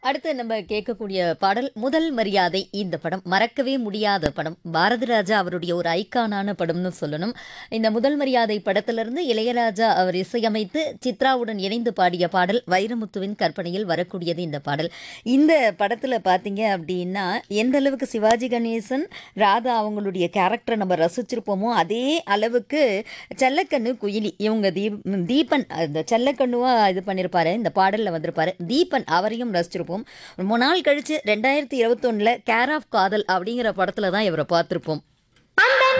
அடுத்து நம்ம கேட்கக்கூடிய பாடல் முதல் மரியாதை இந்த படம் மறக்கவே முடியாத படம் பாரதி ராஜா அவருடைய ஒரு ஐக்கானான படம்னு சொல்லணும் இந்த முதல் மரியாதை படத்திலிருந்து இளையராஜா அவர் இசையமைத்து சித்ராவுடன் இணைந்து பாடிய பாடல் வைரமுத்துவின் கற்பனையில் வரக்கூடியது இந்த பாடல் இந்த படத்தில் பார்த்தீங்க அப்படின்னா எந்த அளவுக்கு சிவாஜி கணேசன் ராதா அவங்களுடைய கேரக்டரை நம்ம ரசிச்சிருப்போமோ அதே அளவுக்கு செல்லக்கண்ணு குயிலி இவங்க தீப் தீபன் அந்த செல்லக்கண்ணுவா இது பண்ணியிருப்பாரு இந்த பாடலில் வந்திருப்பாரு தீபன் அவரையும் ரசிச்சிருப்போம் ரொம்ப நாள் கழிச்சு ரெண்டாயிரத்தி இருபத்தொன்னில் கேர் ஆஃப் காதல் அப்படிங்கிற படத்தில் தான் இவரை பார்த்துருப்போம்